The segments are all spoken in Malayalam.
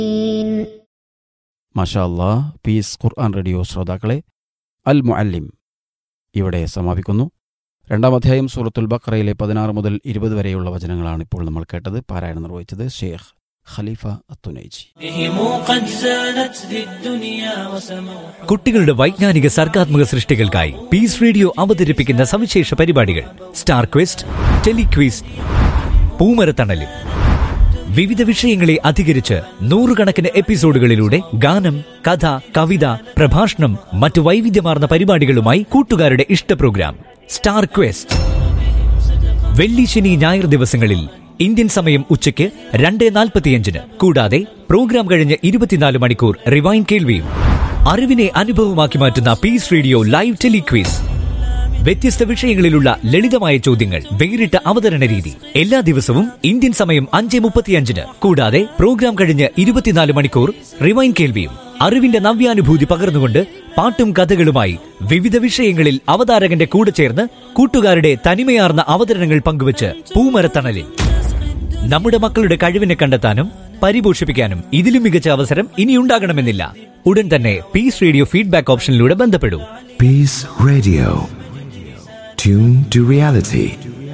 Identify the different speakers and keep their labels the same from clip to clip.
Speaker 1: മാഷാ അല്ലാ പീസ് ഖുർആൻ റേഡിയോ ശ്രോതാക്കളെ അൽ മുഅല്ലിം ഇവിടെ സമാപിക്കുന്നു രണ്ടാം അധ്യായം സൂറത്തുൽ ബഖറയിലെ പതിനാറ് മുതൽ ഇരുപത് വരെയുള്ള വചനങ്ങളാണ് ഇപ്പോൾ നമ്മൾ കേട്ടത് പാരായണം നിർവഹിച്ചത് ഷേഖ് ഖലീഫ അത്തുനൈജി
Speaker 2: بهم قد زانت ذي الدنيا وسموا
Speaker 3: കുട്ടികളുടെ വൈജ്ഞാനിക സർഗാത്മക സൃഷ്ടികൾക്കായി പീസ് റേഡിയോ അവതരിപ്പിക്കുന്ന സവിശേഷ പരിപാടികൾ സ്റ്റാർ ക്വിസ്റ്റ് ടെലിക്വിസ് പൂമരത്തണലും വിവിധ വിഷയങ്ങളെ അധികരിച്ച് നൂറുകണക്കിന് എപ്പിസോഡുകളിലൂടെ ഗാനം കഥ കവിത പ്രഭാഷണം മറ്റു വൈവിധ്യമാർന്ന പരിപാടികളുമായി കൂട്ടുകാരുടെ ഇഷ്ട പ്രോഗ്രാം സ്റ്റാർ ക്വസ്റ്റ് വെള്ളി ശനി ഞായർ ദിവസങ്ങളിൽ ഇന്ത്യൻ സമയം ഉച്ചയ്ക്ക് രണ്ട് നാൽപ്പത്തിയഞ്ചിന് കൂടാതെ പ്രോഗ്രാം കഴിഞ്ഞ് ഇരുപത്തിനാല് മണിക്കൂർ റിവൈൻ കേൾവിയും അറിവിനെ അനുഭവമാക്കി മാറ്റുന്ന പീസ് റേഡിയോ ലൈവ് ടെലിക്വീസ് വ്യത്യസ്ത വിഷയങ്ങളിലുള്ള ലളിതമായ ചോദ്യങ്ങൾ വേറിട്ട അവതരണ രീതി എല്ലാ ദിവസവും ഇന്ത്യൻ സമയം അഞ്ച് മുപ്പത്തിയഞ്ചിന് കൂടാതെ പ്രോഗ്രാം കഴിഞ്ഞ് ഇരുപത്തിനാല് മണിക്കൂർ റിവൈൻ കേൾവിയും അറിവിന്റെ നവ്യാനുഭൂതി പകർന്നുകൊണ്ട് പാട്ടും കഥകളുമായി വിവിധ വിഷയങ്ങളിൽ അവതാരകന്റെ കൂടെ ചേർന്ന് കൂട്ടുകാരുടെ തനിമയാർന്ന അവതരണങ്ങൾ പങ്കുവച്ച് പൂമരത്തണലിൽ നമ്മുടെ മക്കളുടെ കഴിവിനെ കണ്ടെത്താനും പരിപോഷിപ്പിക്കാനും ഇതിലും മികച്ച അവസരം ഇനിയുണ്ടാകണമെന്നില്ല ഉടൻ തന്നെ പീസ് റേഡിയോ ഫീഡ്ബാക്ക് ഓപ്ഷനിലൂടെ ബന്ധപ്പെടൂ
Speaker 4: Peace Radio. Tune to reality.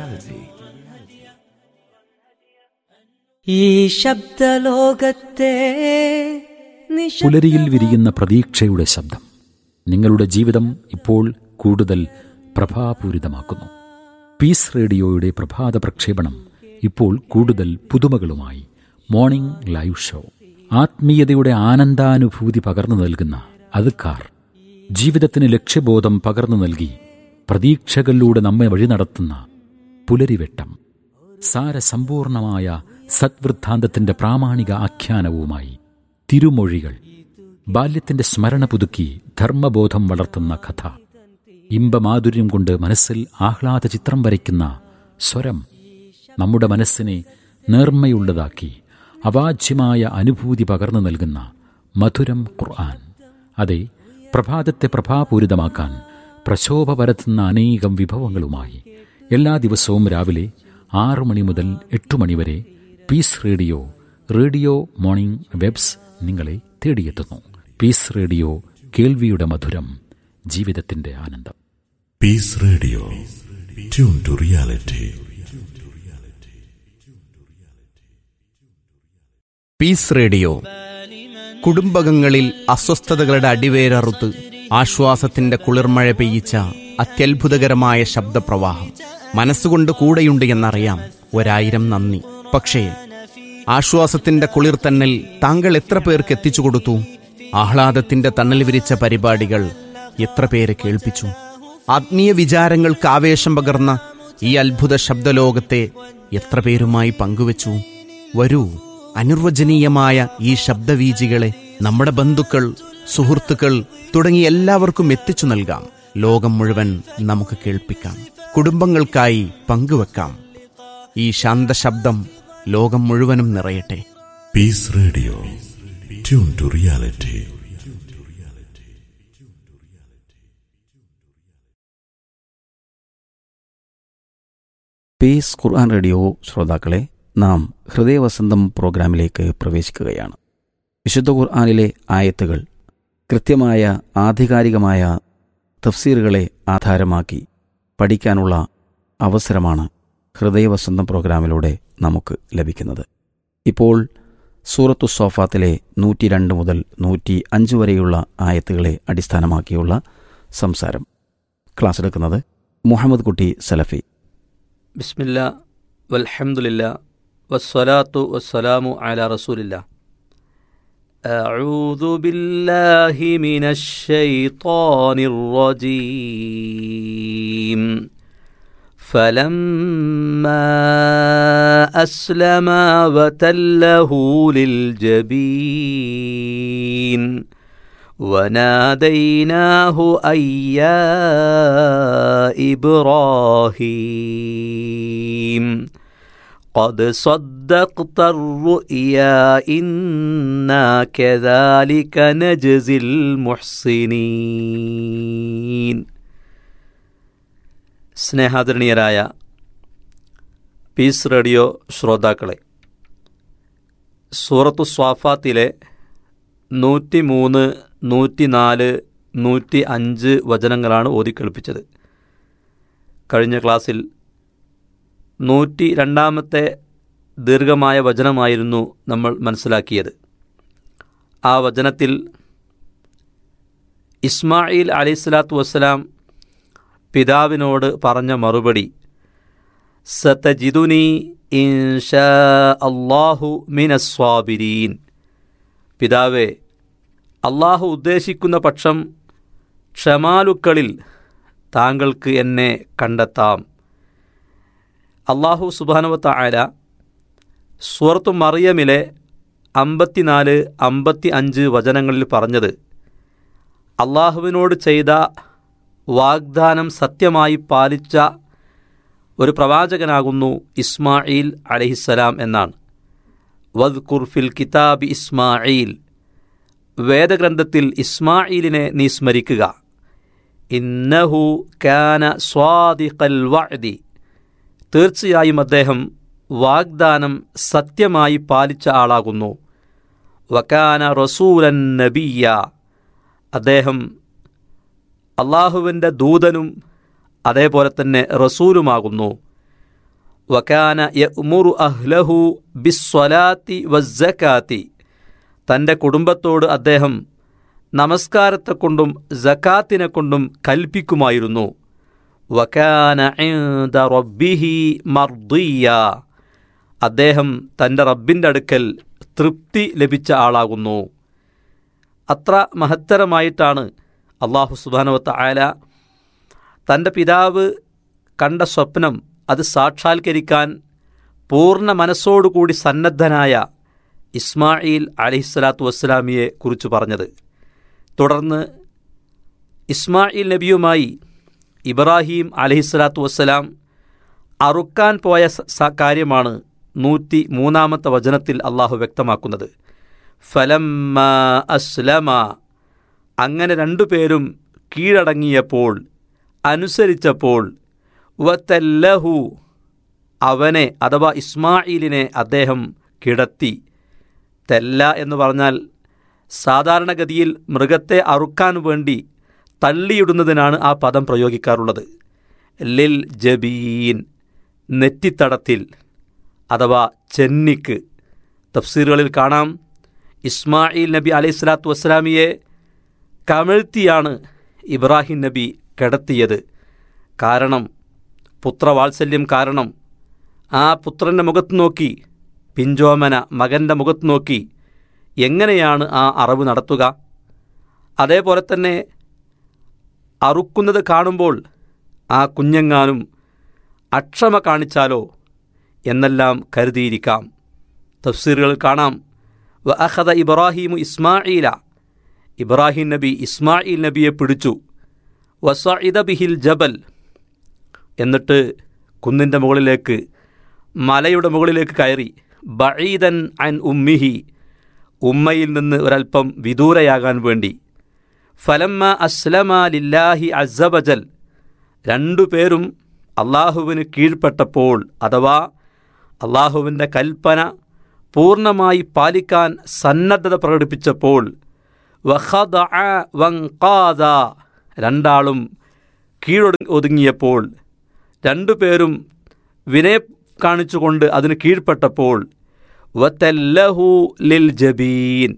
Speaker 2: ഈ ശബ്ദലോകത്തെ നിശ
Speaker 5: പുലരിയിൽ വിരിയുന്ന പ്രതീക്ഷയുടെ ശബ്ദം നിങ്ങളുടെ ജീവിതം ഇപ്പോൾ കൂടുതൽ പ്രഭാപൂരിതമാക്കുന്നു പീസ് റേഡിയോയുടെ പ്രഭാത പ്രക്ഷേപണം ഇപ്പോൾ കൂടുതൽ പുതുമകളുമായി മോർണിംഗ് ലൈവ് ഷോ ആത്മീയതയുടെ ആനന്ദാനുഭൂതി പകർന്നു നൽകുന്ന അതുക്കാർ ജീവിതത്തിന് ലക്ഷ്യബോധം പകർന്നു നൽകി പ്രതീക്ഷകളിലൂടെ നമ്മെ വഴി നടത്തുന്ന പുലരിവെട്ടം സാരസമ്പൂർണമായ സദ്വൃദ്ധാന്തത്തിന്റെ പ്രാമാണിക ആഖ്യാനവുമായി തിരുമൊഴികൾ ബാല്യത്തിന്റെ സ്മരണ പുതുക്കി ധർമ്മബോധം വളർത്തുന്ന കഥ ഇമ്പമാധുര്യം കൊണ്ട് മനസ്സിൽ ആഹ്ലാദ ചിത്രം വരയ്ക്കുന്ന സ്വരം നമ്മുടെ മനസ്സിനെ നേർമ്മയുള്ളതാക്കി അവാച്യമായ അനുഭൂതി പകർന്നു നൽകുന്ന മധുരം ഖുർആൻ അതെ പ്രഭാതത്തെ പ്രഭാപൂരിതമാക്കാൻ പ്രശോഭ പരത്തുന്ന അനേകം വിഭവങ്ങളുമായി എല്ലാ ദിവസവും രാവിലെ ആറു മണി മുതൽ എട്ടു മണി വരെ peace radio radio morning waves നിങ്ങളെ തേടിയെത്തുന്നു പീസ് റേഡിയോ കേൾവിയുടെ മധുരം ജീവിതത്തിന്റെ ആനന്ദം
Speaker 6: Peace Radio. Tune to reality.
Speaker 7: Peace radio കുടുംബകങ്ങളിൽ അസ്വസ്ഥതകളുടെ അടിവേരറുത്ത് ആശ്വാസത്തിന്റെ കുളിർമഴ പെയ്യിച്ച അത്യത്ഭുതകരമായ ശബ്ദപ്രവാഹം മനസ്സുകൊണ്ട് കൂടെയുണ്ട് എന്നറിയാം ഒരായിരം നന്ദി പക്ഷേ ആശ്വാസത്തിന്റെ കുളിർ തന്നൽ താങ്കൾ എത്ര പേർക്ക് എത്തിച്ചു കൊടുത്തു ആഹ്ലാദത്തിന്റെ തണൽ വിരിച്ച പരിപാടികൾ എത്ര പേരെ കേൾപ്പിച്ചു ആത്മീയ വിചാരങ്ങൾക്ക് ആവേശം പകർന്ന ഈ അത്ഭുത ശബ്ദലോകത്തെ എത്ര പേരുമായി പങ്കുവച്ചു വരൂ അനിർവചനീയമായ ഈ ശബ്ദവീജികളെ നമ്മുടെ ബന്ധുക്കൾ സുഹൃത്തുക്കൾ തുടങ്ങി എല്ലാവർക്കും എത്തിച്ചു നൽകാം ലോകം മുഴുവൻ നമുക്ക് കേൾപ്പിക്കാം കുടുംബങ്ങൾക്കായി പങ്കുവെക്കാം ഈ ശാന്തശബ്ദം ലോകം മുഴുവനും നിറയട്ടെ
Speaker 6: Peace Radio. Tune to reality.
Speaker 1: Peace Quran radio ശ്രോതാക്കളെ നാം ഹൃദയവസന്തം പ്രോഗ്രാമിലേക്ക് പ്രവേശിക്കുകയാണ് വിശുദ്ധ ഖുർആനിലെ ആയത്തുകൾ കൃത്യമായ ആധികാരികമായ തഫ്സീറുകളെ ആധാരമാക്കി പഠിക്കാനുള്ള അവസരമാണ് ഹൃദയവസന്തം പ്രോഗ്രാമിലൂടെ നമുക്ക് ലഭിക്കുന്നത് ഇപ്പോൾ സൂറത്തു സോഫാത്തിലെ നൂറ്റി രണ്ട് മുതൽ നൂറ്റി അഞ്ച് വരെയുള്ള ആയത്തുകളെ അടിസ്ഥാനമാക്കിയുള്ള സംസാരം ക്ലാസ് എടുക്കുന്നത് മുഹമ്മദ് കുട്ടി സലഫി
Speaker 8: بسم الله والحمد لله والصلاة والسلام على رسول الله أعوذ بالله من الشيطان الرجيم فلما أسلما وتله للجبين وناديناه أن يا إبراهيم قد صدقت الرؤيا إنا كذلك نجزي المحسنين സ്നേഹാദരണീയരായ പീസ് റേഡിയോ ശ്രോതാക്കളെ സൂറത്തു സ്വാഫാത്തിലെ നൂറ്റി മൂന്ന് നൂറ്റി നാല് നൂറ്റി അഞ്ച് വചനങ്ങളാണ് ഓതിക്കേൾപ്പിച്ചത് കഴിഞ്ഞ ക്ലാസ്സിൽ നൂറ്റി രണ്ടാമത്തെ ദീർഘമായ വചനമായിരുന്നു നമ്മൾ മനസ്സിലാക്കിയത് ആ വചനത്തിൽ ഇസ്മായിൽ അലിസ്ലാത്തു വസ്സലാം പിതാവിനോട് പറഞ്ഞ മറുപടി സതജിദുനി ഇൻഷാ അള്ളാഹു മിനസ്വാബിരീൻ പിതാവേ അള്ളാഹു ഉദ്ദേശിക്കുന്ന പക്ഷം ക്ഷമാലുക്കളിൽ താങ്കൾക്ക് എന്നെ കണ്ടെത്താം അള്ളാഹു സുബാനുവത്ത ആല സൂറത്തു മറിയമിലെ അമ്പത്തിനാല് അമ്പത്തി അഞ്ച് വചനങ്ങളിൽ പറഞ്ഞത് അള്ളാഹുവിനോട് ചെയ്ത വാഗ്ദാനം സത്യമായി പാലിച്ച ഒരു പ്രവാചകനാകുന്നു ഇസ്മായിൽ അലഹിസ്സലാം എന്നാണ് വദ് കുർഫിൽ കിതാബ് ഇസ്മായിൽ വേദഗ്രന്ഥത്തിൽ ഇസ്മായിലിനെ നീ സ്മരിക്കുക ഇന്നഹു കാന സ്വാദിഖൽ വഅദി തീർച്ചയായും അദ്ദേഹം വാഗ്ദാനം സത്യമായി പാലിച്ച ആളാകുന്നു വക്കാന റസൂലൻ നബിയ അദ്ദേഹം അള്ളാഹുവിൻ്റെ ദൂതനും അതേപോലെ തന്നെ റസൂലുമാകുന്നു വക്കാന യമുറു അഹ്ലഹു ബിസ്വലാത്തി വസ്സക്കാത്തി തൻ്റെ കുടുംബത്തോട് അദ്ദേഹം നമസ്കാരത്തെ കൊണ്ടും ജക്കാത്തിനെ കൊണ്ടും കൽപ്പിക്കുമായിരുന്നു വക്കാന ഇൻദ റബ്ബിഹി മർദിയ അദ്ദേഹം തൻ്റെ റബ്ബിൻ്റെ അടുക്കൽ തൃപ്തി ലഭിച്ച ആളാകുന്നു അത്ര മഹത്തരമായിട്ടാണ് അള്ളാഹു സുബാനുവത്ത ആല തൻ്റെ പിതാവ് കണ്ട സ്വപ്നം അത് സാക്ഷാത്കരിക്കാൻ പൂർണ്ണ മനസ്സോടുകൂടി സന്നദ്ധനായ ഇസ്മായിൽ അലിഹിസ്സലാത്തു വസ്സലാമിയെ കുറിച്ച് പറഞ്ഞത് തുടർന്ന് ഇസ്മായിൽ നബിയുമായി ഇബ്രാഹിം അലഹിസ്സലാത്തു വസ്സലാം അറുക്കാൻ പോയ സ- കാര്യമാണ് നൂറ്റി മൂന്നാമത്തെ വചനത്തിൽ അള്ളാഹു വ്യക്തമാക്കുന്നത് ഫലമ്മ അസ്ലമ അങ്ങനെ രണ്ടുപേരും കീഴടങ്ങിയപ്പോൾ അനുസരിച്ചപ്പോൾ വത്തല്ലഹു അവനെ അഥവാ ഇസ്മായിലിനെ അദ്ദേഹം കിടത്തി തെല്ല എന്ന് പറഞ്ഞാൽ സാധാരണഗതിയിൽ മൃഗത്തെ അറുക്കാൻ വേണ്ടി തള്ളിയിടുന്നതിനാണ് ആ പദം പ്രയോഗിക്കാറുള്ളത് ലിൽ ജബീൻ നെറ്റിത്തടത്തിൽ അഥവാ ചെന്നിക്ക് തഫ്സീറുകളിൽ കാണാം ഇസ്മായിൽ നബി അലൈഹി സ്വലാത്തു വസ്സലാമിയെ കമിഴ്ത്തിയാണ് ഇബ്രാഹിം നബി കിടത്തിയത് കാരണം പുത്രവാത്സല്യം കാരണം ആ പുത്രൻ്റെ മുഖത്ത് നോക്കി പിഞ്ചോമന മകൻ്റെ മുഖത്ത് നോക്കി എങ്ങനെയാണ് ആ അറിവ് നടത്തുക അതേപോലെ തന്നെ അറുക്കുന്നത് കാണുമ്പോൾ ആ കുഞ്ഞെങ്ങാനും അക്ഷമ കാണിച്ചാലോ എന്നെല്ലാം കരുതിയിരിക്കാം തഫ്സീറുകൾ കാണാം വ അഹദ ഇബ്രാഹിമു ഇസ്മായില ഇബ്രാഹിം നബി ഇസ്മായിൽ നബിയെ പിടിച്ചു വസഇദ ബിഹിൽ ജബൽ എന്നിട്ട് കുന്നിൻ്റെ മുകളിലേക്ക് മലയുടെ മുകളിലേക്ക് കയറി ബഈദൻ അൻ ഉമ്മിഹി ഉമ്മയിൽ നിന്ന് ഒരൽപ്പം വിദൂരയാകാൻ വേണ്ടി ഫലമ്മ അസ്ലമ ലില്ലാഹി അസബജൽ രണ്ടുപേരും അള്ളാഹുവിന് കീഴ്പ്പെട്ടപ്പോൾ അഥവാ അള്ളാഹുവിൻ്റെ കൽപ്പന പൂർണ്ണമായി പാലിക്കാൻ സന്നദ്ധത പ്രകടിപ്പിച്ചപ്പോൾ വഖദഅ വൻഖാദ രണ്ടാളും കീഴൊടു ഒതുങ്ങിയപ്പോൾ രണ്ടുപേരും വിനയ കാണിച്ചുകൊണ്ട് അതിന് കീഴ്പ്പെട്ടപ്പോൾ വത്തല്ലഹു ലിൽ ജബീൻ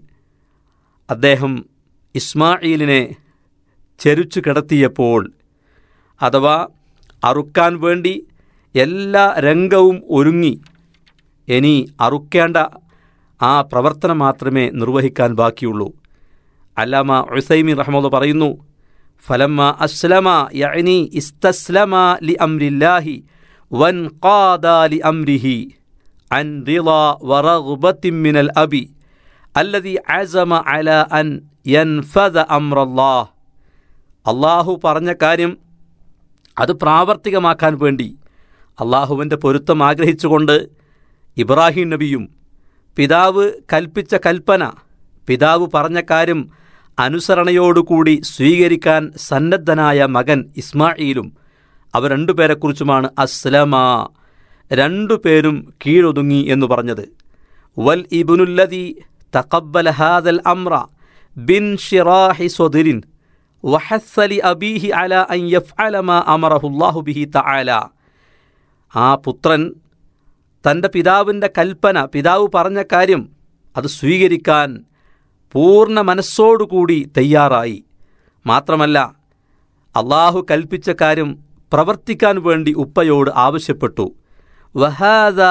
Speaker 8: അദ്ദേഹം ഇസ്മായിലിനെ ചെരുച്ചു കിടത്തിയപ്പോൾ അഥവാ അറുക്കാൻ വേണ്ടി എല്ലാ രംഗവും ഒരുങ്ങി ഇനി അറുക്കേണ്ട ആ പ്രവർത്തനം മാത്രമേ നിർവഹിക്കാൻ ബാക്കിയുള്ളൂ അല്ലാമ ഉസൈമി റഹ്മദ് പറയുന്നു ഫലമ്മ അസ്ലമ യഅനി ഇസ്തസ്ലമ ലി അംരില്ലാഹി വൻ ലി അംരിഹി അൻ റിള വറഗ്ബത്തിൻ മിനൽ അബി അല്ലദി അസമ അല അൻ യൻഫദ അംറല്ലാഹ് അള്ളാഹു പറഞ്ഞ കാര്യം അത് പ്രാവർത്തികമാക്കാൻ വേണ്ടി അള്ളാഹുവിൻ്റെ പൊരുത്തം ആഗ്രഹിച്ചുകൊണ്ട് ഇബ്രാഹിം നബിയും പിതാവ് കൽപ്പിച്ച കൽപ്പന പിതാവ് പറഞ്ഞ കാര്യം അനുസരണയോടുകൂടി സ്വീകരിക്കാൻ സന്നദ്ധനായ മകൻ ഇസ്മായിലും അവർ രണ്ടുപേരെക്കുറിച്ചുമാണ് അസ്ലമ രണ്ടുപേരും കീഴൊതുങ്ങി എന്ന് പറഞ്ഞത് വൽ ഇബുനുല്ലതി തഖബ്ബല ഹാദൽ അംറ ബിൻ ഷിറാഹി സ്വദിരിൻ വഹസ്സലി അബീഹി അല അൻ യഫ്അല മാ അമറഹുല്ലാഹു ബിഹി തആല ആ പുത്രൻ തൻ്റെ പിതാവിൻ്റെ കൽപ്പന പിതാവ് പറഞ്ഞ കാര്യം അത് സ്വീകരിക്കാൻ പൂർണ്ണ മനസ്സോടുകൂടി തയ്യാറായി മാത്രമല്ല അള്ളാഹു കൽപ്പിച്ച കാര്യം പ്രവർത്തിക്കാൻ വേണ്ടി ഉപ്പയോട് ആവശ്യപ്പെട്ടു വഹാദ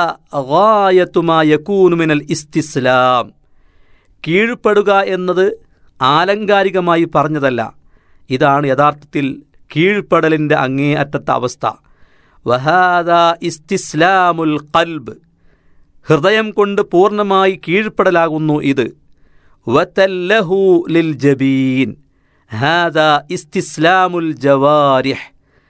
Speaker 8: യക്കൂനുമിനൽ ഇസ്തിസ്ലാം കീഴ്പ്പെടുക എന്നത് ആലങ്കാരികമായി പറഞ്ഞതല്ല ഇതാണ് യഥാർത്ഥത്തിൽ കീഴ്പ്പെടലിൻ്റെ അങ്ങേ അറ്റത്തെ അവസ്ഥ വഹാദ ഇസ്തിസ്ലാമുൽ കൽബ് ഹൃദയം കൊണ്ട് പൂർണ്ണമായി കീഴ്പ്പെടലാകുന്നു ഇത് വതല്ലഹു ലിൽ ജബീൻ ഹാദ ഇസ്തിസ്ലാമുൽ ജവാരിഹ്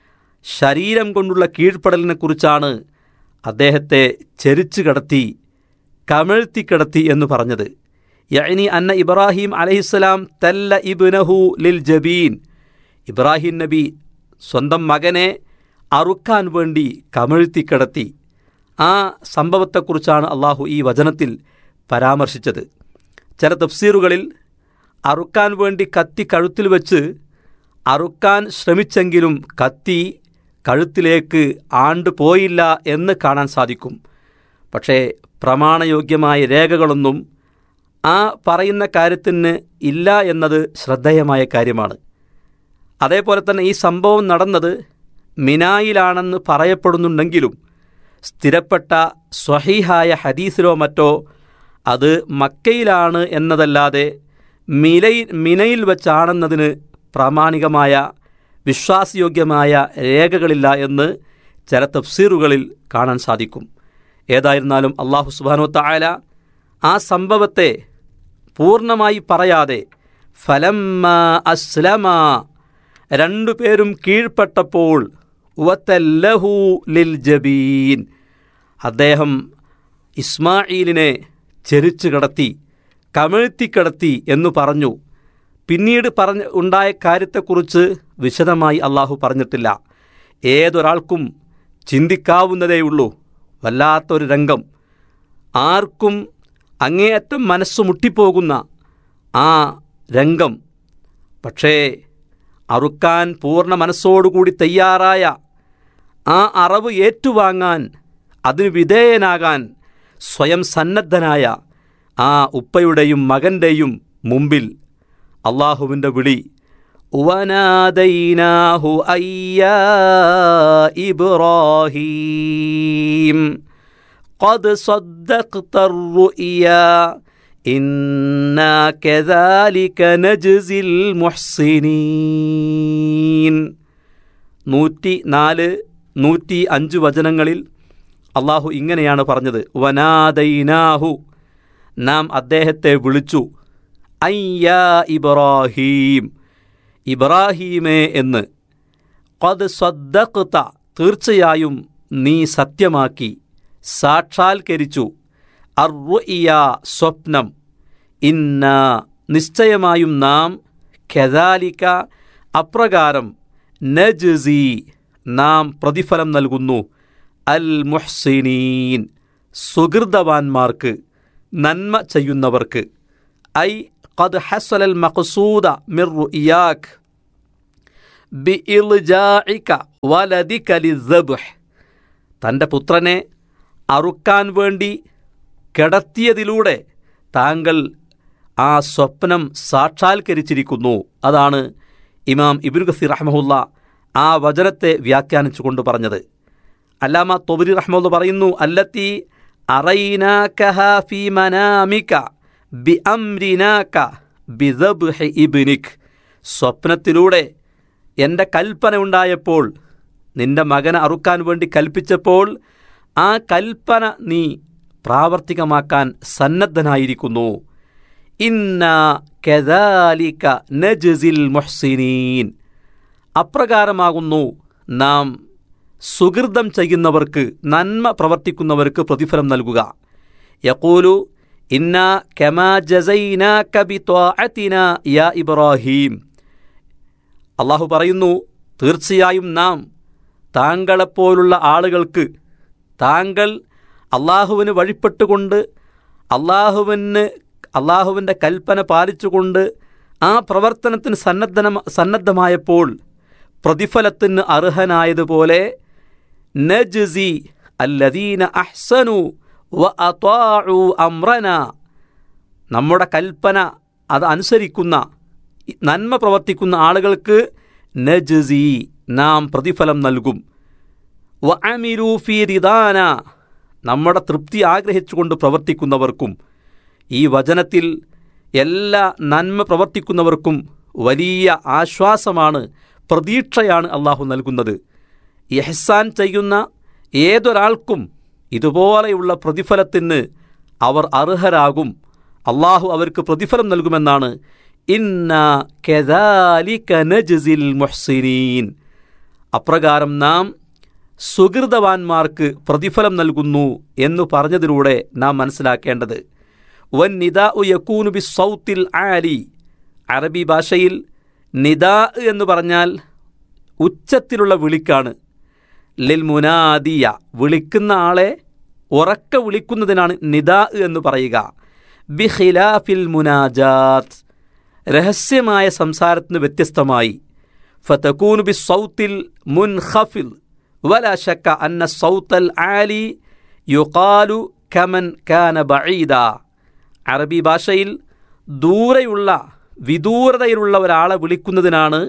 Speaker 8: ശരീരം കൊണ്ടുള്ള കീഴ്പ്പെടലിനെ കുറിച്ചാണ് അദ്ദേഹത്തെ ചെരിച്ചു കടത്തി കമഴ്ത്തി കിടത്തി എന്ന് പറഞ്ഞത് യഅനി അന്ന ഇബ്രാഹിം അലഹിസ്സലാം തല്ല ഇബ്നഹു ലിൽ ജബീൻ ഇബ്രാഹിം നബി സ്വന്തം മകനെ അറുക്കാൻ വേണ്ടി കമഴ്ത്തി കിടത്തി ആ സംഭവത്തെക്കുറിച്ചാണ് അള്ളാഹു ഈ വചനത്തിൽ പരാമർശിച്ചത് ചില തഫ്സീറുകളിൽ അറുക്കാൻ വേണ്ടി കത്തി കഴുത്തിൽ വെച്ച് അറുക്കാൻ ശ്രമിച്ചെങ്കിലും കത്തി കഴുത്തിലേക്ക് ആണ്ട് പോയില്ല എന്ന് കാണാൻ സാധിക്കും പക്ഷേ പ്രമാണയോഗ്യമായ രേഖകളൊന്നും ആ പറയുന്ന കാര്യത്തിന് ഇല്ല എന്നത് ശ്രദ്ധേയമായ കാര്യമാണ് അതേപോലെ തന്നെ ഈ സംഭവം നടന്നത് മിനായിലാണെന്ന് പറയപ്പെടുന്നുണ്ടെങ്കിലും സ്ഥിരപ്പെട്ട സ്വഹീഹായ ഹദീസിലോ മറ്റോ അത് മക്കയിലാണ് എന്നതല്ലാതെ മിലയിൽ മിനയിൽ വെച്ചാണെന്നതിന് പ്രാമാണികമായ വിശ്വാസയോഗ്യമായ രേഖകളില്ല എന്ന് ചില തഫ്സീറുകളിൽ കാണാൻ സാധിക്കും ഏതായിരുന്നാലും അള്ളാഹു സുബാനു തായാല ആ സംഭവത്തെ പൂർണ്ണമായി പറയാതെ ഫലമ്മ അസ്ലമ രണ്ടുപേരും കീഴ്പ്പെട്ടപ്പോൾ വത്തല്ലഹു ലിൽ ജബീൻ അദ്ദേഹം ഇസ്മായിലിനെ ചെരിച്ചു കടത്തി കമഴ്ത്തിക്കിടത്തി എന്നു പറഞ്ഞു പിന്നീട് പറഞ്ഞ ഉണ്ടായ കാര്യത്തെക്കുറിച്ച് വിശദമായി അള്ളാഹു പറഞ്ഞിട്ടില്ല ഏതൊരാൾക്കും ചിന്തിക്കാവുന്നതേയുള്ളൂ വല്ലാത്തൊരു രംഗം ആർക്കും അങ്ങേയറ്റം മനസ്സ് മുട്ടിപ്പോകുന്ന ആ രംഗം പക്ഷേ അറുക്കാൻ പൂർണ്ണ മനസ്സോടുകൂടി തയ്യാറായ ആ അറവ് ഏറ്റുവാങ്ങാൻ അതിന് വിധേയനാകാൻ സ്വയം സന്നദ്ധനായ ആ ഉപ്പയുടെയും മകൻ്റെയും മുമ്പിൽ അള്ളാഹുവിൻ്റെ വിളി വനാദൈനാഹു അയ്യാ ഇബ്രാഹീം قد صدقت الرؤيا إنا كذلك نجزي المحسنين നൂറ്റി നാല് നൂറ്റി അഞ്ച് വചനങ്ങളിൽ അള്ളാഹു ഇങ്ങനെയാണ് പറഞ്ഞത് വനാദൈനാഹു നാം അദ്ദേഹത്തെ വിളിച്ചു അയ്യാ ഇബ്രാഹീം ഇബ്രാഹീമേ എന്ന് കൊത് സ്വദ്ദക്ത തീർച്ചയായും നീ സത്യമാക്കി സാക്ഷാത്കരിച്ചു അർറുഇയ സ്വപ്നം ഇന്ന നിശ്ചയമായും നാം ഖെദാലിക്ക അപ്രകാരം നജ്സി നാം പ്രതിഫലം നൽകുന്നു അൽ മുഹ്സിനീൻ സുഹൃതവാന്മാർക്ക് നന്മ ചെയ്യുന്നവർക്ക് ഐ ഖദ് ഹസലൽ മഖ്സൂദ മിർ റുഇയാക് ബിഇൽജാഇക വലദിക ലിസ്സബ്ഹ് തൻ്റെ പുത്രനെ അറുക്കാൻ വേണ്ടി കിടത്തിയതിലൂടെ താങ്കൾ ആ സ്വപ്നം സാക്ഷാത്കരിച്ചിരിക്കുന്നു അതാണ് ഇമാം ഇബിൻ ഗസീർ റഹ്മുല്ല ആ വചനത്തെ വ്യാഖ്യാനിച്ചുകൊണ്ട് പറഞ്ഞത് അല്ലാമ തൊബരി റഹ്മുല്ല പറയുന്നു അല്ലത്തി അറൈനാകഹ ഫീ മനാമിക ബി അംരിനാക ബിദബ്ഹി ഇബ്നിക് സ്വപ്നത്തിലൂടെ എൻ്റെ കൽപ്പന ഉണ്ടായപ്പോൾ നിന്റെ മകനെ അറുക്കാൻ വേണ്ടി കൽപ്പിച്ചപ്പോൾ ആ കൽപ്പന നീ പ്രാവർത്തികമാക്കാൻ സന്നദ്ധനായിരിക്കുന്നു ഇന്ന കെദാലിക നജസിൽ മുഹ്സിനീൻ അപ്രകാരമാകുന്നു നാം സുഹൃതം ചെയ്യുന്നവർക്ക് നന്മ പ്രവർത്തിക്കുന്നവർക്ക് പ്രതിഫലം നൽകുക യക്കൂലു ഇന്ന കെമാ ജസൈന കബി ത്വാഅത്തിന യാ ഇബ്രാഹീം അള്ളാഹു പറയുന്നു തീർച്ചയായും നാം താങ്കളെപ്പോലുള്ള ആളുകൾക്ക് താങ്കൾ അള്ളാഹുവിന് വഴിപ്പെട്ടുകൊണ്ട് അള്ളാഹുവിന് അള്ളാഹുവിൻ്റെ കൽപ്പന പാലിച്ചുകൊണ്ട് ആ പ്രവർത്തനത്തിന് സന്നദ്ധന സന്നദ്ധമായപ്പോൾ പ്രതിഫലത്തിന് അർഹനായതുപോലെ നജ്സി അല്ലദീന അഹ്സനു വ അത്വാഉ അമ്രന നമ്മുടെ കൽപ്പന അത് അനുസരിക്കുന്ന നന്മ പ്രവർത്തിക്കുന്ന ആളുകൾക്ക് നജ്സി നാം പ്രതിഫലം നൽകും വ അമിരു ഫി റിദാന നമ്മുടെ തൃപ്തി ആഗ്രഹിച്ചുകൊണ്ട് പ്രവർത്തിക്കുന്നവർക്കും ഈ വചനത്തിൽ എല്ലാ നന്മ പ്രവർത്തിക്കുന്നവർക്കും വലിയ ആശ്വാസമാണ് പ്രതീക്ഷയാണ് അള്ളാഹു നൽകുന്നത് ഇഹ്സാൻ ചെയ്യുന്ന ഏതൊരാൾക്കും ഇതുപോലെയുള്ള പ്രതിഫലത്തിന് അവർ അർഹരാകും അള്ളാഹു അവർക്ക് പ്രതിഫലം നൽകുമെന്നാണ് ഇന്ന കെദാലിക നജ്സിൽ മുഹ്സിനീൻ അപ്രകാരം നാം സുഹൃതവാന്മാർക്ക് പ്രതിഫലം നൽകുന്നു എന്നു പറഞ്ഞതിലൂടെ നാം മനസ്സിലാക്കേണ്ടത് വൻ നിദാ യക്കൂനു ബി സൗത്തിൽ ആലി അറബി ഭാഷയിൽ നിദാ എന്ന് പറഞ്ഞാൽ ഉച്ചത്തിലുള്ള വിളിക്കാണ് ലിൽ മുനാദിയ വിളിക്കുന്ന ആളെ ഉറക്ക വിളിക്കുന്നതിനാണ് നിദാ എന്ന് പറയുക ബിഖിലാഫിൽ മുനാജാത്ത് രഹസ്യമായ സംസാരത്തിന് വ്യത്യസ്തമായി ഫതക്കൂനു ബി സൗത്തിൽ മുൻഖഫിൽ ولا شك أن الصوت العالي يقال كمن كان بعيدا അറബി ഭാഷയിൽ ദൂരെയുള്ള വിദൂരതയിലുള്ള ഒരാളെ വിളിക്കുന്നതിനാണ്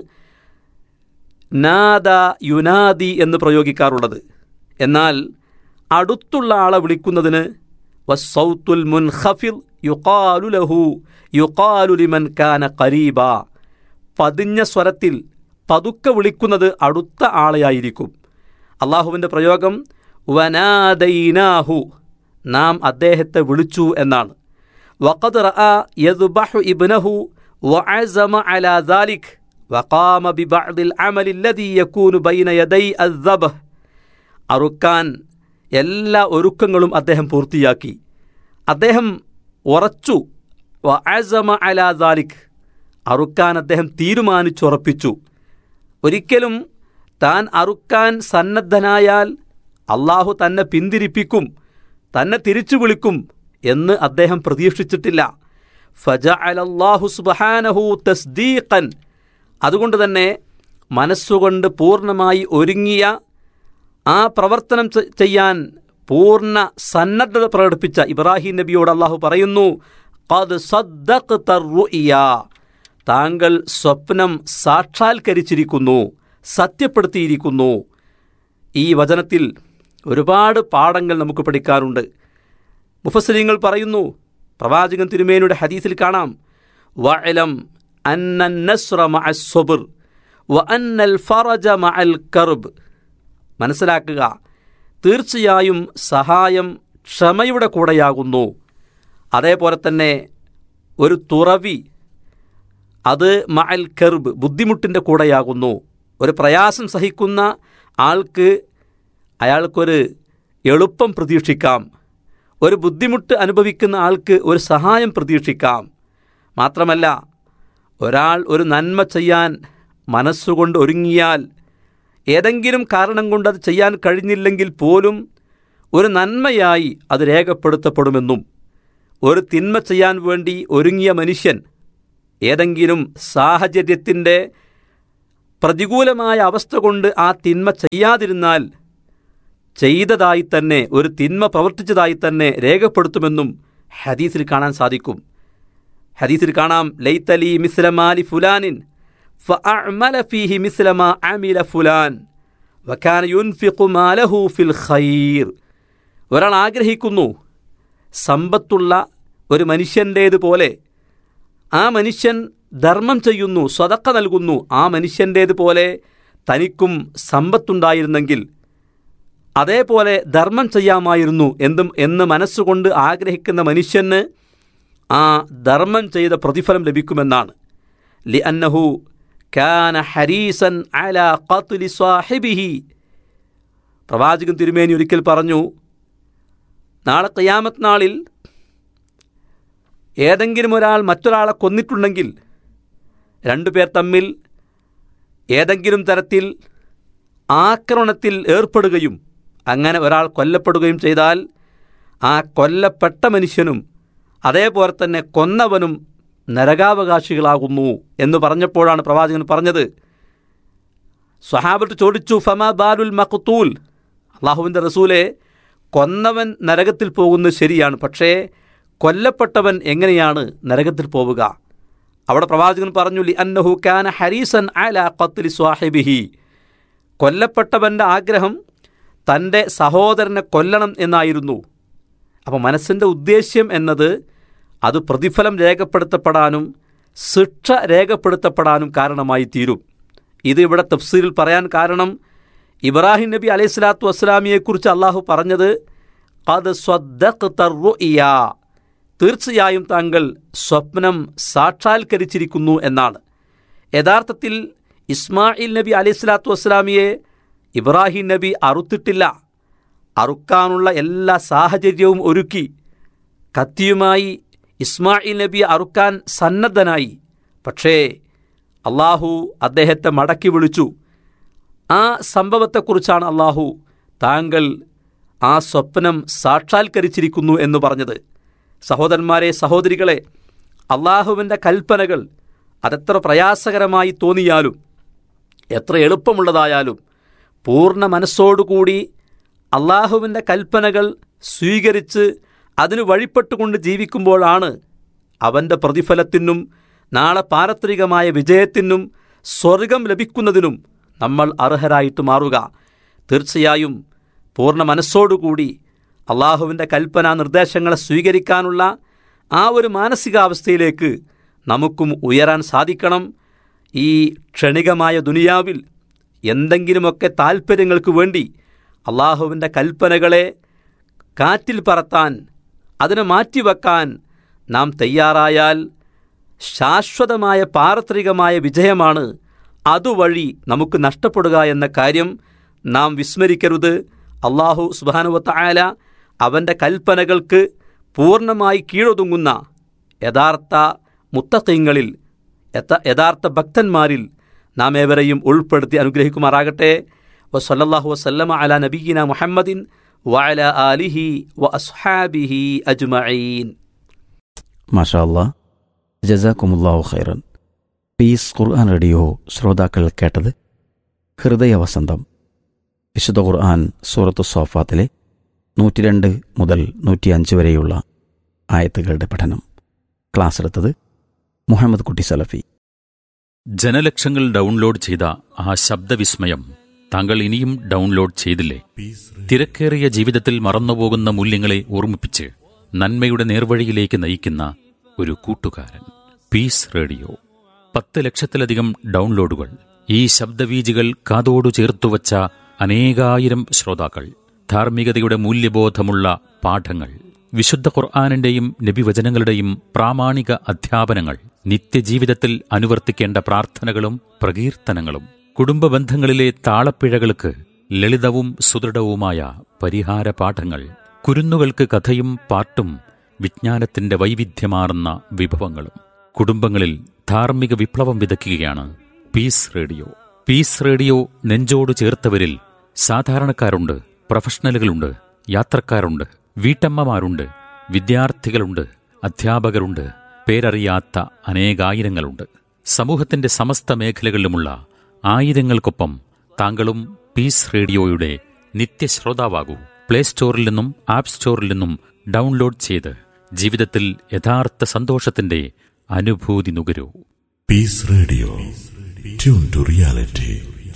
Speaker 8: നാദ യുനാദി എന്ന് പ്രയോഗിക്കാറുള്ളത് എന്നാൽ അടുത്തുള്ള ആളെ വിളിക്കുന്നതിന് വസ്സൗത്തുൽ മുൻഖഫിൽ യുക്കാലു ലഹു യുക്കാലു ലിമൻ കാന കരീബ പതിഞ്ഞ സ്വരത്തിൽ പതുക്കെ വിളിക്കുന്നത് അടുത്ത ആളെയായിരിക്കും അള്ളാഹുവിൻ്റെ പ്രയോഗം വനാദൈനാഹു നാം അദ്ദേഹത്തെ വിളിച്ചു എന്നാണ് വഖദ് റഅ യദ്ബഹു ഇബ്നഹു വഅസമ അലാ ദാലിക് വഖാമ ബിബഅദിൽ അമലി الذي يكون بين يدي الذبح അറുക്കാൻ എല്ലാ ഒരുക്കങ്ങളും അദ്ദേഹം പൂർത്തിയാക്കി അദ്ദേഹം ഉറച്ചു വഅസമ അലാ ദാലിക് അറുക്കാൻ അദ്ദേഹം തീരുമാനിച്ചുറപ്പിച്ചു ഒരിക്കലും താൻ അറുക്കാൻ സന്നദ്ധനായാൽ അള്ളാഹു തന്നെ പിന്തിരിപ്പിക്കും തന്നെ തിരിച്ചു വിളിക്കും എന്ന് അദ്ദേഹം പ്രതീക്ഷിച്ചിട്ടില്ല ഫജ അലല്ലാഹു സുബഹാനഹു തസ്ദീഖൻ അതുകൊണ്ട് തന്നെ മനസ്സുകൊണ്ട് പൂർണ്ണമായി ഒരുങ്ങിയ ആ പ്രവർത്തനം ചെ- ചെയ്യാൻ പൂർണ്ണ സന്നദ്ധത പ്രകടിപ്പിച്ച ഇബ്രാഹിം നബിയോട് അള്ളാഹു പറയുന്നു "ഖദ് സദ്ദഖ്ത റുഇയ." താങ്കൾ സ്വപ്നം സാക്ഷാത്കരിച്ചിരിക്കുന്നു സത്യപ്പെടുത്തിയിരിക്കുന്നു ഈ വചനത്തിൽ ഒരുപാട് പാഠങ്ങൾ നമുക്ക് പഠിക്കാറുണ്ട് മുഫസ്സലിങ്ങൾ പറയുന്നു പ്രവാചകൻ തിരുമേനിയുടെ ഹദീസിൽ കാണാം വഅലം അന്ന നസ്ര മഅസ് സ്വബർ വ അന്നൽ ഫറജ മഅൽ കർബ് മനസ്സിലാക്കുക തീർച്ചയായും സഹായം ക്ഷമയുടെ കൂടെയാകുന്നു അതേപോലെ തന്നെ ഒരു തുറവി അത് മഅൽ കർബ് ബുദ്ധിമുട്ടിൻ്റെ കൂടെയാകുന്നു ഒരു പ്രയാസം സഹിക്കുന്ന ആൾക്ക് അയാൾക്കൊരു എളുപ്പം പ്രതീക്ഷിക്കാം ഒരു ബുദ്ധിമുട്ട് അനുഭവിക്കുന്ന ആൾക്ക് ഒരു സഹായം പ്രതീക്ഷിക്കാം മാത്രമല്ല ഒരാൾ ഒരു നന്മ ചെയ്യാൻ മനസ്സുകൊണ്ട് ഒരുങ്ങിയാൽ ഏതെങ്കിലും കാരണം കൊണ്ട് അത് ചെയ്യാൻ കഴിഞ്ഞില്ലെങ്കിൽ പോലും ഒരു നന്മയായി അത് രേഖപ്പെടുത്തപ്പെടുമെന്നും ഒരു തിന്മ ചെയ്യാൻ വേണ്ടി ഒരുങ്ങിയ മനുഷ്യൻ ഏതെങ്കിലും സാഹചര്യത്തിൻ്റെ പ്രതികൂലമായ അവസ്ഥ കൊണ്ട് ആ തിന്മ ചെയ്യാതിരുന്നാൽ ചെയ്തതായി തന്നെ ഒരു തിന്മ പ്രവർത്തിച്ചതായി തന്നെ രേഖപ്പെടുത്തുമെന്നും ഹദീസിൽ കാണാൻ സാധിക്കും ഹദീസിൽ കാണാം ലൈത്തലി മിസ്ലമാലി ഫുലാനിൻ ഫഅഅമല ഫീഹി മിസ്ലമ അമില ഫുലാൻ വക്കാന യുൻഫിഖു മാലഹു ഫിൽ ഖൈർ ഒരാൾ ആഗ്രഹിക്കുന്നു സമ്പത്തുള്ള ഒരു മനുഷ്യൻ്റേതുപോലെ ആ മനുഷ്യൻ ധർമ്മം ചെയ്യുന്നു സ്വതക്ക നൽകുന്നു ആ മനുഷ്യൻ്റേതുപോലെ തനിക്കും സമ്പത്തുണ്ടായിരുന്നെങ്കിൽ അതേപോലെ ധർമ്മം ചെയ്യാമായിരുന്നു എന്തും എന്ന് മനസ്സുകൊണ്ട് ആഗ്രഹിക്കുന്ന മനുഷ്യന് ആ ധർമ്മം ചെയ്ത പ്രതിഫലം ലഭിക്കുമെന്നാണ് ലി അന്നഹു കാന ഹരീസൻ അല ഖത്ലി സ്വാഹിബിഹി പ്രവാചകൻ തിരുമേനി ഒരിക്കൽ പറഞ്ഞു നാളെ ഖിയാമത്ത് നാളിൽ ഏതെങ്കിലും ഒരാൾ മറ്റൊരാളെ കൊന്നിട്ടുണ്ടെങ്കിൽ രണ്ടുപേർ തമ്മിൽ ഏതെങ്കിലും തരത്തിൽ ആക്രമണത്തിൽ ഏർപ്പെടുകയും അങ്ങനെ ഒരാൾ കൊല്ലപ്പെടുകയും ചെയ്താൽ ആ കൊല്ലപ്പെട്ട മനുഷ്യനും അതേപോലെ തന്നെ കൊന്നവനും നരകാവകാശികളാകുന്നു എന്ന് പറഞ്ഞപ്പോഴാണ് പ്രവാചകൻ പറഞ്ഞത് സ്വഹാബത്ത് ചോദിച്ചു ഫമാ ബാലുൽ മഖ്തൂൽ അള്ളാഹുവിൻ്റെ റസൂലെ കൊന്നവൻ നരകത്തിൽ പോകുന്നത് ശരിയാണ് പക്ഷേ കൊല്ലപ്പെട്ടവൻ എങ്ങനെയാണ് നരകത്തിൽ പോവുക അവിടെ പ്രവാചകൻ പറഞ്ഞു ലി അന്നഹു കാന ഹരീസൻ അല ഖത്ലി സ്വാഹിബിഹി കൊല്ലപ്പെട്ടവൻ്റെ ആഗ്രഹം തൻ്റെ സഹോദരനെ കൊല്ലണം എന്നായിരുന്നു അപ്പോൾ മനസ്സിൻ്റെ ഉദ്ദേശ്യം എന്നത് അത് പ്രതിഫലം രേഖപ്പെടുത്തപ്പെടാനും ശിക്ഷ രേഖപ്പെടുത്തപ്പെടാനും കാരണമായി തീരും ഇത് ഇവിടെ തഫ്സീറിൽ പറയാൻ കാരണം ഇബ്രാഹിം നബി അലൈഹി സ്വലാത്തു വസ്സലാമിയെക്കുറിച്ച് അള്ളാഹു പറഞ്ഞത് അത് സ്വദ്ദഖ്തറുഇയ തീർച്ചയായും താങ്കൾ സ്വപ്നം സാക്ഷാത്കരിച്ചിരിക്കുന്നു എന്നാണ് യഥാർത്ഥത്തിൽ ഇസ്മായിൽ നബി അലൈഹി സ്വലാത്തു വസ്സലാമിയെ ഇബ്രാഹിം നബി അറുത്തിട്ടില്ല അറുക്കാനുള്ള എല്ലാ സാഹചര്യവും ഒരുക്കി കത്തിയുമായി ഇസ്മായിൽ നബി അറുക്കാൻ സന്നദ്ധനായി പക്ഷേ അള്ളാഹു അദ്ദേഹത്തെ മടക്കി വിളിച്ചു ആ സംഭവത്തെക്കുറിച്ചാണ് അള്ളാഹു താങ്കൾ ആ സ്വപ്നം സാക്ഷാത്കരിച്ചിരിക്കുന്നു എന്ന് പറഞ്ഞത് സഹോദരന്മാരെ സഹോദരികളെ അള്ളാഹുവിൻ്റെ കൽപ്പനകൾ അതെത്ര പ്രയാസകരമായി തോന്നിയാലും എത്ര എളുപ്പമുള്ളതായാലും പൂർണ്ണ മനസ്സോടുകൂടി അള്ളാഹുവിൻ്റെ കൽപ്പനകൾ സ്വീകരിച്ച് അതിന് വഴിപ്പെട്ടുകൊണ്ട് ജീവിക്കുമ്പോഴാണ് അവൻ്റെ പ്രതിഫലത്തിനും നാളെ പാരത്രികമായ വിജയത്തിനും സ്വർഗം ലഭിക്കുന്നതിനും നമ്മൾ അർഹരായിട്ട് മാറുക തീർച്ചയായും പൂർണ്ണ മനസ്സോടുകൂടി അള്ളാഹുവിൻ്റെ കൽപ്പന നിർദ്ദേശങ്ങളെ സ്വീകരിക്കാനുള്ള ആ ഒരു മാനസികാവസ്ഥയിലേക്ക് നമുക്കും ഉയരാൻ സാധിക്കണം ഈ ക്ഷണികമായ ദുനിയാവിൽ എന്തെങ്കിലുമൊക്കെ താൽപ്പര്യങ്ങൾക്ക് വേണ്ടി അള്ളാഹുവിൻ്റെ കൽപ്പനകളെ കാറ്റിൽ പറത്താൻ അതിനെ മാറ്റിവെക്കാൻ നാം തയ്യാറായാൽ ശാശ്വതമായ പാരത്രികമായ വിജയമാണ് അതുവഴി നമുക്ക് നഷ്ടപ്പെടുക എന്ന കാര്യം നാം വിസ്മരിക്കരുത് അള്ളാഹു സുബാനുവത്തായാല അവൻ്റെ കൽപ്പനകൾക്ക് പൂർണ്ണമായി കീഴൊതുങ്ങുന്ന യഥാർത്ഥ മുത്തക്കൈങ്ങളിൽ യഥാർത്ഥ ഭക്തന്മാരിൽ നാം ഏവരെയും ഉൾപ്പെടുത്തി അനുഗ്രഹിക്കുമാറാകട്ടെ വസല്ലാഹു വസല്ലമ അല നബീന മുഹമ്മദിൻ വഅല ആലിഹി വ അസ്ഹാബിഹി അജ്മഈൻ
Speaker 1: മാഷാ അല്ലാ ജസാക്കുമുല്ലാഹു ഖൈറൻ പീസ് ഖുർആൻ റേഡിയോ ശ്രോതാക്കൾ കേട്ടത് ഹൃദയവസന്തം വിശുദ്ധ ഖുർആൻ സൂറത്തു സോഫാത്തിലെ നൂറ്റിരണ്ട് മുതൽ നൂറ്റിയഞ്ച് വരെയുള്ള ആയത്തുകളുടെ പഠനം ക്ലാസ് എടുത്തത് മുഹമ്മദ് കുട്ടി സലഫി
Speaker 5: ജനലക്ഷങ്ങൾ ഡൗൺലോഡ് ചെയ്ത ആ ശബ്ദവിസ്മയം താങ്കൾ ഇനിയും ഡൗൺലോഡ് ചെയ്തില്ലേ തിരക്കേറിയ ജീവിതത്തിൽ മറന്നുപോകുന്ന മൂല്യങ്ങളെ ഓർമ്മിപ്പിച്ച് നന്മയുടെ നേർവഴിയിലേക്ക് നയിക്കുന്ന ഒരു കൂട്ടുകാരൻ പീസ് റേഡിയോ പത്ത് ലക്ഷത്തിലധികം ഡൗൺലോഡുകൾ ഈ ശബ്ദവീജികൾ കാതോടു ചേർത്തുവച്ച അനേകായിരം ശ്രോതാക്കൾ ധാർമ്മികതയുടെ മൂല്യബോധമുള്ള പാഠങ്ങൾ വിശുദ്ധ ഖുർആാനിന്റെയും നബിവചനങ്ങളുടെയും പ്രാമാണിക അധ്യാപനങ്ങൾ നിത്യജീവിതത്തിൽ അനുവർത്തിക്കേണ്ട പ്രാർത്ഥനകളും പ്രകീർത്തനങ്ങളും കുടുംബ ബന്ധങ്ങളിലെ താളപ്പിഴകൾക്ക് ലളിതവും സുദൃഢവുമായ പരിഹാര പാഠങ്ങൾ കുരുന്നുകൾക്ക് കഥയും പാട്ടും വിജ്ഞാനത്തിന്റെ വൈവിധ്യമാർന്ന വിഭവങ്ങളും കുടുംബങ്ങളിൽ ധാർമ്മിക വിപ്ലവം വിതയ്ക്കുകയാണ് പീസ് റേഡിയോ പീസ് റേഡിയോ നെഞ്ചോട് ചേർത്തവരിൽ സാധാരണക്കാരുണ്ട് പ്രൊഫഷണലുകളുണ്ട് യാത്രക്കാരുണ്ട് വീട്ടമ്മമാരുണ്ട് വിദ്യാർത്ഥികളുണ്ട് അധ്യാപകരുണ്ട് പേരറിയാത്ത അനേകായിരങ്ങളുണ്ട് സമൂഹത്തിന്റെ സമസ്ത മേഖലകളിലുമുള്ള ആയിരങ്ങൾക്കൊപ്പം താങ്കളും പീസ് റേഡിയോയുടെ നിത്യശ്രോതാവാകൂ പ്ലേ സ്റ്റോറിൽ നിന്നും ആപ്പ് സ്റ്റോറിൽ നിന്നും ഡൗൺലോഡ് ചെയ്ത് ജീവിതത്തിൽ യഥാർത്ഥ സന്തോഷത്തിന്റെ അനുഭൂതി നുകരൂ
Speaker 6: Peace Radio. Tune to reality.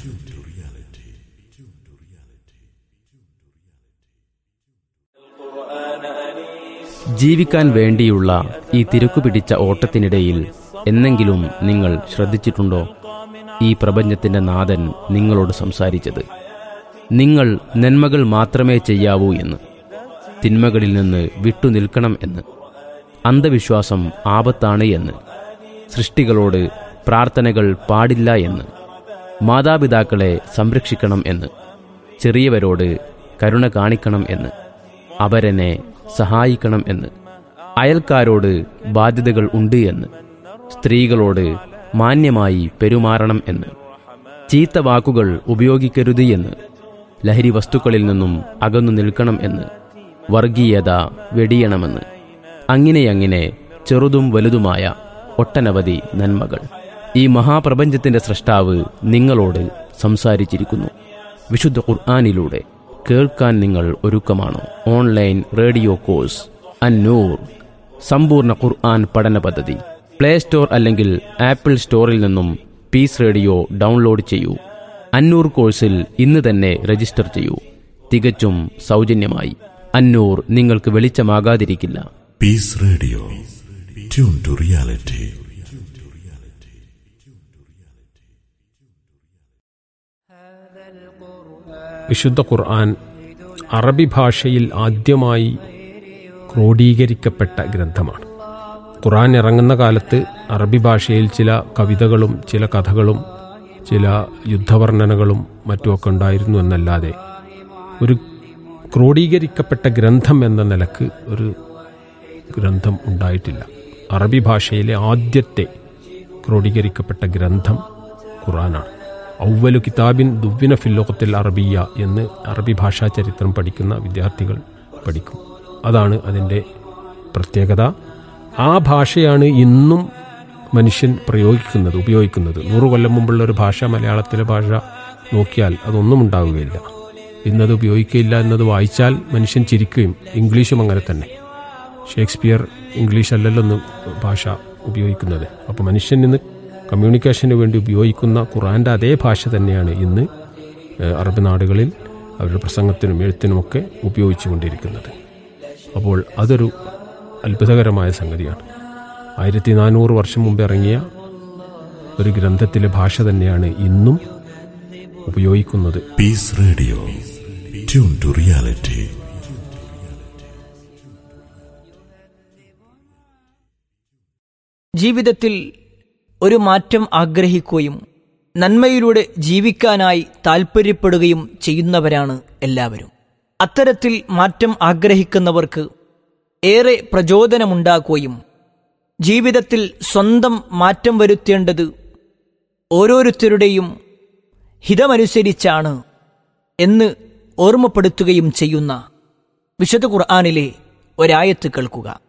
Speaker 9: ജീവിക്കാൻ വേണ്ടിയുള്ള ഈ തിരക്കുപിടിച്ച ഓട്ടത്തിനിടയിൽ എന്നെങ്കിലും നിങ്ങൾ ശ്രദ്ധിച്ചിട്ടുണ്ടോ ഈ പ്രപഞ്ചത്തിന്റെ നാഥൻ നിങ്ങളോട് സംസാരിച്ചത് നിങ്ങൾ നന്മകൾ മാത്രമേ ചെയ്യാവൂ എന്ന് തിന്മകളിൽ നിന്ന് വിട്ടുനിൽക്കണം എന്ന് അന്ധവിശ്വാസം ആപത്താണ് എന്ന് സൃഷ്ടികളോട് പ്രാർത്ഥനകൾ പാടില്ല എന്ന് മാതാപിതാക്കളെ സംരക്ഷിക്കണം എന്ന് ചെറിയവരോട് കരുണ കാണിക്കണം എന്ന് അവരെന്നെ സഹായിക്കണം എന്ന് അയൽക്കാരോട് ബാധ്യതകൾ ഉണ്ട് എന്ന് സ്ത്രീകളോട് മാന്യമായി പെരുമാറണം എന്ന് ചീത്ത വാക്കുകൾ ഉപയോഗിക്കരുത് എന്ന് ലഹരി വസ്തുക്കളിൽ നിന്നും അകന്നു നിൽക്കണം എന്ന് വർഗീയത വെടിയണമെന്ന് അങ്ങനെയങ്ങനെ ചെറുതും വലുതുമായ ഒട്ടനവധി നന്മകൾ ഈ മഹാപ്രപഞ്ചത്തിന്റെ സൃഷ്ടാവ് നിങ്ങളോട് സംസാരിച്ചിരിക്കുന്നു വിശുദ്ധ ഖുർആാനിലൂടെ കേൾക്കാൻ നിങ്ങൾ ഒരുക്കമാണോ ഓൺലൈൻ റേഡിയോ കോഴ്സ് അന്നൂർ സമ്പൂർണ്ണ ഖുർആൻ പഠന പദ്ധതി പ്ലേ സ്റ്റോർ അല്ലെങ്കിൽ ആപ്പിൾ സ്റ്റോറിൽ നിന്നും പീസ് റേഡിയോ ഡൗൺലോഡ് ചെയ്യൂ അന്നൂർ കോഴ്സിൽ ഇന്ന് തന്നെ രജിസ്റ്റർ ചെയ്യൂ തികച്ചും സൗജന്യമായി അന്നൂർ നിങ്ങൾക്ക് വെളിച്ചമാകാതിരിക്കില്ല
Speaker 6: Peace Radio. Tune to reality.
Speaker 10: വിശുദ്ധ ഖുർആൻ അറബി ഭാഷയിൽ ആദ്യമായി ക്രോഡീകരിക്കപ്പെട്ട ഗ്രന്ഥമാണ് ഖുർആൻ ഇറങ്ങുന്ന കാലത്ത് അറബി ഭാഷയിൽ ചില കവിതകളും ചില കഥകളും ചില യുദ്ധവർണ്ണനകളും മറ്റുമൊക്കെ ഉണ്ടായിരുന്നു എന്നല്ലാതെ ഒരു ക്രോഡീകരിക്കപ്പെട്ട ഗ്രന്ഥം എന്ന നിലക്ക് ഒരു ഗ്രന്ഥം ഉണ്ടായിട്ടില്ല അറബി ഭാഷയിലെ ആദ്യത്തെ ക്രോഡീകരിക്കപ്പെട്ട ഗ്രന്ഥം ഖുറാനാണ് ഔവലു കിതാബിൻ ദുവ്വിന ഫില്ലോകത്തിൽ അറബിയ എന്ന് അറബി ഭാഷാ ചരിത്രം പഠിക്കുന്ന വിദ്യാർത്ഥികൾ പഠിക്കും അതാണ് അതിൻ്റെ പ്രത്യേകത ആ ഭാഷയാണ് ഇന്നും മനുഷ്യൻ പ്രയോഗിക്കുന്നത് ഉപയോഗിക്കുന്നത് നൂറു കൊല്ലം മുമ്പുള്ള ഒരു ഭാഷ മലയാളത്തിലെ ഭാഷ നോക്കിയാൽ അതൊന്നും ഉണ്ടാവുകയില്ല ഇന്നത് ഉപയോഗിക്കുകയില്ല എന്നത് വായിച്ചാൽ മനുഷ്യൻ ചിരിക്കുകയും ഇംഗ്ലീഷും അങ്ങനെ തന്നെ ഷേക്സ്പിയർ ഇംഗ്ലീഷ് അല്ലല്ലോ ഒന്ന് ഭാഷ ഉപയോഗിക്കുന്നത് അപ്പോൾ മനുഷ്യൻ ഇന്ന് കമ്മ്യൂണിക്കേഷന് വേണ്ടി ഉപയോഗിക്കുന്ന ഖുറാൻ്റെ അതേ ഭാഷ തന്നെയാണ് ഇന്ന് ഏഹ്, അറബ് നാടുകളിൽ അവരുടെ പ്രസംഗത്തിനും എഴുത്തിനുമൊക്കെ ഉപയോഗിച്ചു കൊണ്ടിരിക്കുന്നത് അപ്പോൾ അതൊരു അത്ഭുതകരമായ സംഗതിയാണ് ആയിരത്തി നാനൂറ് വർഷം മുമ്പ് ഇറങ്ങിയ ഒരു ഗ്രന്ഥത്തിലെ ഭാഷ തന്നെയാണ് ഇന്നും ഉപയോഗിക്കുന്നത്
Speaker 6: Peace Radio. Tune to reality.
Speaker 11: ജീവിതത്തിൽ ഒരു മാറ്റം ആഗ്രഹിക്കുകയും നന്മയിലൂടെ ജീവിക്കാനായി താൽപ്പര്യപ്പെടുകയും ചെയ്യുന്നവരാണ് എല്ലാവരും അത്തരത്തിൽ മാറ്റം ആഗ്രഹിക്കുന്നവർക്ക് ഏറെ പ്രചോദനമുണ്ടാക്കുകയും ജീവിതത്തിൽ സ്വന്തം മാറ്റം വരുത്തേണ്ടത് ഓരോരുത്തരുടെയും ഹിതമനുസരിച്ചാണ് എന്ന് ഓർമ്മപ്പെടുത്തുകയും ചെയ്യുന്ന വിശുദ്ധ ഖുർആാനിലെ ഒരായത്ത് കേൾക്കുക